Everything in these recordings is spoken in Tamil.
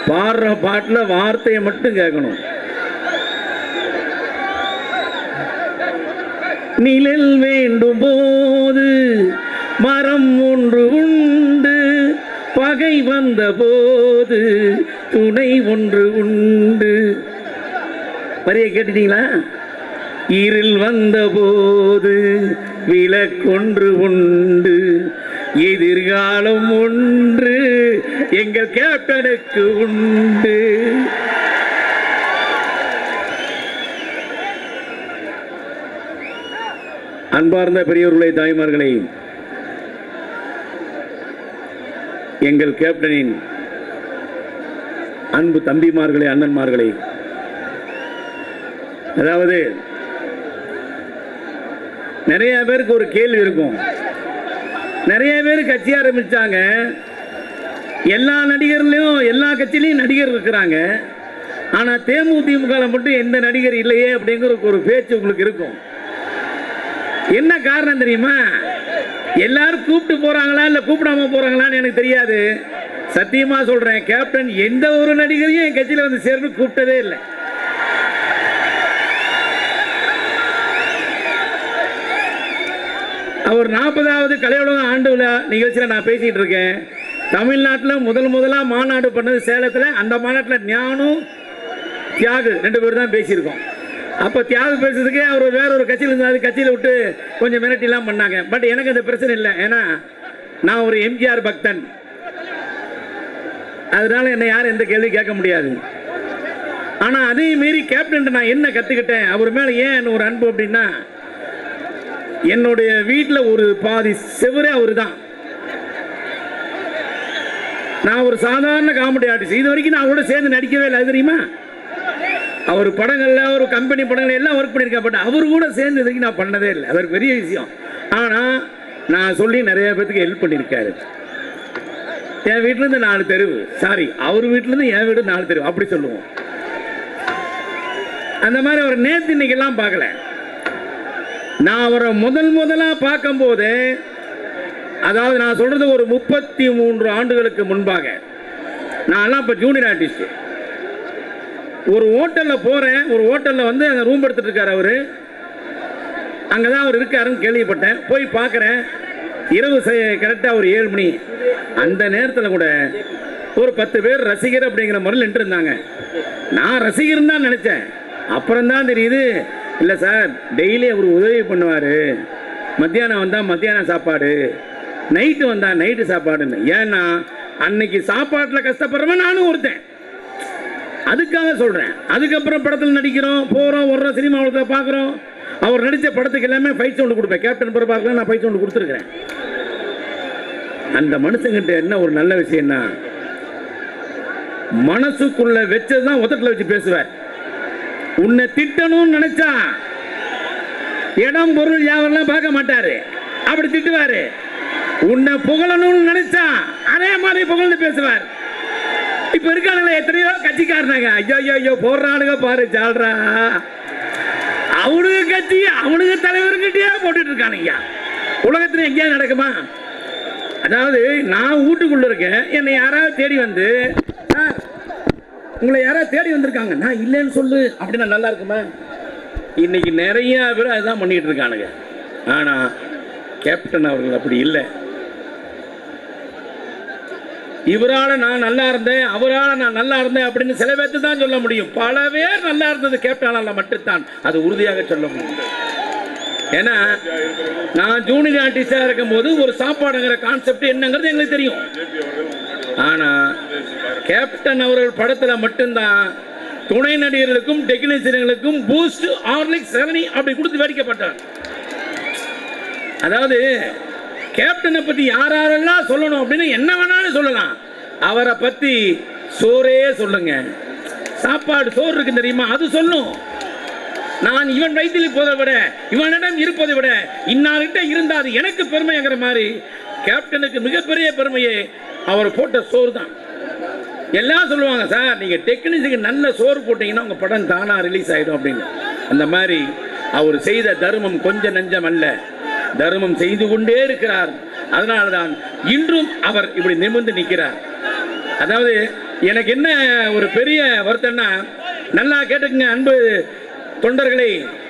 பாடுற பாட்டில் வார்த்தையை மட்டும் கேட்கணும் நிழல் வேண்டும் போது மரம் ஒன்று உண்டு பகை வந்த போது துணை ஒன்று உண்டு வரிய கேட்டுட்டீங்களா இருள் வந்த போது விளக்கொன்று உண்டு எதிர்காலம் ஒன்று எங்கள் கேப்டனுக்கு உண்டு அன்பார்ந்த பெரியவர்களே தாய்மார்களே எங்கள் கேப்டனின் அன்பு தம்பிமார்களே அண்ணன்மார்களே அதாவது நிறைய பேருக்கு ஒரு கேள்வி இருக்கும் நிறைய பேர் கட்சி ஆரம்பிச்சாங்க எல்லா நடிகர்லையும் எல்லா கட்சியிலையும் நடிகர் இருக்கிறாங்க ஆனால் தேமுதிமுக மட்டும் எந்த நடிகர் இல்லையே அப்படிங்கிற ஒரு பேச்சு உங்களுக்கு இருக்கும் என்ன காரணம் தெரியுமா எல்லாரும் கூப்பிட்டு போறாங்களா இல்ல கூப்பிடாம போறாங்களான்னு எனக்கு தெரியாது சத்தியமா சொல்றேன் கேப்டன் எந்த ஒரு நடிகரையும் என் கட்சியில வந்து சேர்ந்து கூப்பிட்டதே இல்லை அவர் நாற்பதாவது கலையுலக ஆண்டு விழா நிகழ்ச்சியில் நான் பேசிட்டு இருக்கேன் தமிழ்நாட்டில் முதல் முதலாக மாநாடு பண்ணது சேலத்தில் அந்த மாநாட்டில் ஞானும் தியாகு ரெண்டு பேரும் தான் பேசியிருக்கோம் அப்போ தியாகு பேசுறதுக்கே அவர் வேற ஒரு கட்சியில் இருந்தாரு கட்சியில் விட்டு கொஞ்சம் மிரட்டிலாம் பண்ணாங்க பட் எனக்கு அந்த பிரச்சனை இல்லை ஏன்னா நான் ஒரு எம்ஜிஆர் பக்தன் அதனால என்னை யாரும் எந்த கேள்வி கேட்க முடியாது ஆனால் அதே மீறி கேப்டன் நான் என்ன கற்றுக்கிட்டேன் அவர் மேலே ஏன் ஒரு அன்பு அப்படின்னா என்னுடைய வீட்டில் ஒரு பாதி செவரே அவர் தான் நான் ஒரு சாதாரண காமெடி ஆர்டிஸ்ட் இது வரைக்கும் நான் அவரோட சேர்ந்து நடிக்கவே இல்லை அது தெரியுமா அவர் படங்கள்ல ஒரு கம்பெனி படங்கள் எல்லாம் ஒர்க் பண்ணியிருக்கேன் பட் அவர் கூட சேர்ந்து இது வரைக்கும் நான் பண்ணதே இல்லை அது ஒரு பெரிய விஷயம் ஆனால் நான் சொல்லி நிறைய பேத்துக்கு ஹெல்ப் பண்ணியிருக்காரு என் வீட்டிலேருந்து நாலு தெருவு சாரி அவர் வீட்டிலேருந்து என் வீடு நாலு தெருவு அப்படி சொல்லுவோம் அந்த மாதிரி அவர் நேற்று இன்னைக்கெல்லாம் பார்க்கல நான் அவரை முதல் முதலாக பார்க்கும்போது அதாவது நான் சொல்றது ஒரு முப்பத்தி மூன்று ஆண்டுகளுக்கு முன்பாக நான்லாம் இப்போ ஜூனியர் ஆர்டிஸ்ட் ஒரு ஹோட்டலில் போகிறேன் ஒரு ஹோட்டலில் வந்து அங்கே ரூம் எடுத்துட்டு இருக்காரு அவர் அங்கே தான் அவர் இருக்காருன்னு கேள்விப்பட்டேன் போய் பார்க்குறேன் இரவு கரெக்டாக ஒரு ஏழு மணி அந்த நேரத்தில் கூட ஒரு பத்து பேர் ரசிகர் அப்படிங்கிற முறையில் நின்று இருந்தாங்க நான் ரசிகர்னு தான் நினச்சேன் அப்புறம் தான் தெரியுது இல்லை சார் டெய்லி அவர் உதவி பண்ணுவார் மத்தியானம் வந்தால் மத்தியானம் சாப்பாடு நைட்டு வந்தால் நைட்டு சாப்பாடுன்னு ஏன்னா அன்னைக்கு சாப்பாட்டில் கஷ்டப்படுறவன் நானும் ஒருத்தன் அதுக்காக சொல்கிறேன் அதுக்கப்புறம் படத்தில் நடிக்கிறோம் போகிறோம் வர்றோம் சினிமாவில் பார்க்குறோம் அவர் நடித்த படத்துக்கு எல்லாமே ஃபைட் சவுண்டு கொடுப்பேன் கேப்டன் பிரபாகர் நான் ஃபைட் சவுண்டு கொடுத்துருக்கிறேன் அந்த மனுஷங்கிட்ட என்ன ஒரு நல்ல விஷயம்னா மனசுக்குள்ள வச்சது தான் உதட்டில் வச்சு பேசுவார் உன்னை திட்டணும்னு நினைச்சா இடம் பொருள் யாவரெல்லாம் பார்க்க மாட்டாரு அப்படி திட்டுவாரு உன்னை புகழணும்னு நினைச்சா அதே மாதிரி புகழ்ந்து பேசுவார் இப்ப இருக்கானுங்களே எத்தனையோ கட்சிக்காரனாங்க ஐயோ ஐயோ ஐயோ போடுறானுங்க பாரு ஜால்ரா அவனுக்கு கட்சி அவனுக்கு தலைவர்கிட்டயே போட்டுட்டு இருக்கானுங்க உலகத்துல எங்கேயாவது நடக்குமா அதாவது நான் வீட்டுக்குள்ள இருக்கேன் என்னை யாராவது தேடி வந்து சார் உங்களை யாராவது தேடி வந்திருக்காங்க நான் இல்லைன்னு சொல்லு அப்படின்னா நல்லா இருக்குமா இன்னைக்கு நிறைய பேர் அதுதான் பண்ணிட்டு இருக்கானுங்க ஆனா கேப்டன் அவர்கள் அப்படி இல்லை இவரால நான் நல்லா இருந்தேன் அவரால நான் நல்லா இருந்தேன் அப்படின்னு சில பேர்த்து தான் சொல்ல முடியும் பல பேர் நல்லா இருந்தது கேப்டனால மட்டும்தான் அது உறுதியாக சொல்ல முடியும் ஏன்னா நான் ஜூனியர் ஆர்டிஸ்டாக இருக்கும்போது ஒரு சாப்பாடுங்கிற கான்செப்ட் என்னங்கிறது எங்களுக்கு தெரியும் ஆனா கேப்டன் அவர்கள் படத்துல மட்டும்தான் துணை நடிகர்களுக்கும் டெக்னீசியன்களுக்கும் பூஸ்ட் ஹார்லிக்ஸ் செவனி அப்படி கொடுத்து வேடிக்கப்பட்டார் அதாவது கேப்டனை பத்தி யார் யாரெல்லாம் சொல்லணும் அப்படின்னு என்ன வேணாலும் சொல்லலாம் அவரை பத்தி சோறே சொல்லுங்க சாப்பாடு சோறு இருக்கு தெரியுமா அது சொல்லும் நான் இவன் வயிற்றில் போதை விட இவனிடம் இருப்பதை விட இன்னார்கிட்ட இருந்தா அது எனக்கு பெருமைங்கிற மாதிரி கேப்டனுக்கு மிகப்பெரிய பெருமையே அவர் போட்ட சோறு தான் எல்லாம் சொல்லுவாங்க சார் நீங்க டெக்னீஷியனுக்கு நல்ல சோறு போட்டீங்கன்னா உங்க படம் தானா ரிலீஸ் ஆயிடும் அப்படின்னு அந்த மாதிரி அவர் செய்த தர்மம் கொஞ்சம் நஞ்சம் அல்ல தர்மம் செய்து கொண்டே இருக்கிறார் அதனால்தான் இன்றும் அவர் இப்படி நிமிர்ந்து நிற்கிறார் அதாவது எனக்கு என்ன ஒரு பெரிய வருத்தம்னா நல்லா கேட்டுக்குங்க அன்பு தொண்டர்களை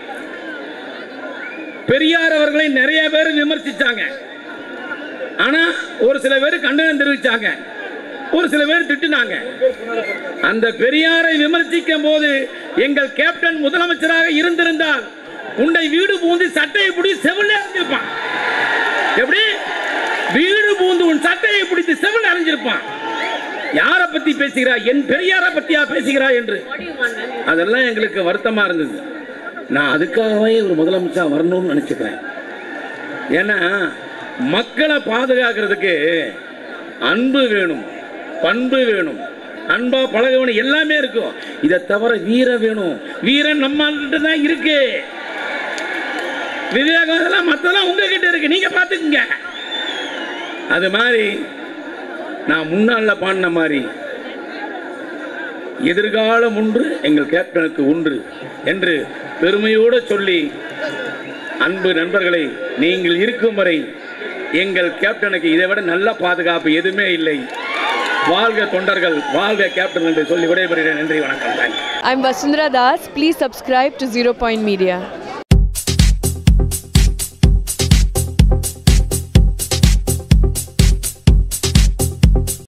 பெரியார் அவர்களை நிறைய பேர் விமர்சிச்சாங்க ஆனா ஒரு சில பேர் கண்டனம் தெரிவிச்சாங்க ஒரு சில பேர் திட்டினாங்க அந்த பெரியாரை விமர்சிக்கும் போது எங்கள் கேப்டன் முதலமைச்சராக இருந்திருந்தால் உன்னை வீடு பூந்து சட்டையை பிடி செவில அறிஞ்சிருப்பான் எப்படி வீடு பூந்து உன் சட்டையை பிடித்து செவில அறிஞ்சிருப்பான் யாரை பத்தி பேசுகிறாய் என் பெரியாரை பத்தியா பேசுகிறாய் என்று அதெல்லாம் எங்களுக்கு வருத்தமா இருந்தது நான் அதுக்காகவே ஒரு முதலமைச்சா வரணும்னு நினைச்சுக்கிறேன் ஏன்னா மக்களை பாதுகாக்கிறதுக்கு அன்பு வேணும் பண்பு வேணும் அன்பா பழக வேணும் எல்லாமே இருக்கும் இதை தவிர வீரம் வேணும் வீரன் நம்ம தான் இருக்கு விவேகம் இதெல்லாம் மற்றெல்லாம் உங்ககிட்ட இருக்கு நீங்க பார்த்துக்குங்க அது மாதிரி நான் முன்னால பாடின மாதிரி எதிர்காலம் ஒன்று எங்கள் கேப்டனுக்கு ஒன்று என்று பெருமையோடு சொல்லி அன்பு நண்பர்களை நீங்கள் இருக்கும் வரை எங்கள் கேப்டனுக்கு இதை விட நல்ல பாதுகாப்பு எதுவுமே இல்லை வாழ்க தொண்டர்கள் வாழ்க கேப்டன் என்று சொல்லி விடைபெறுகிறேன் நன்றி வணக்கம் thank you I'm Vasundhara Das. Please subscribe to Zero Point Media.